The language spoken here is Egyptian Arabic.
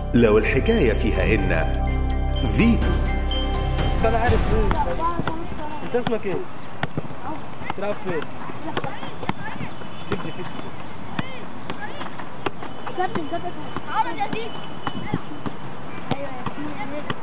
لو الحكاية فيها إن فيتو انا عارف ايه انت اسمك ايه؟ تلعب فين؟ تجري فين؟ كابتن كابتن عمر يا سيدي ايوه يا سيدي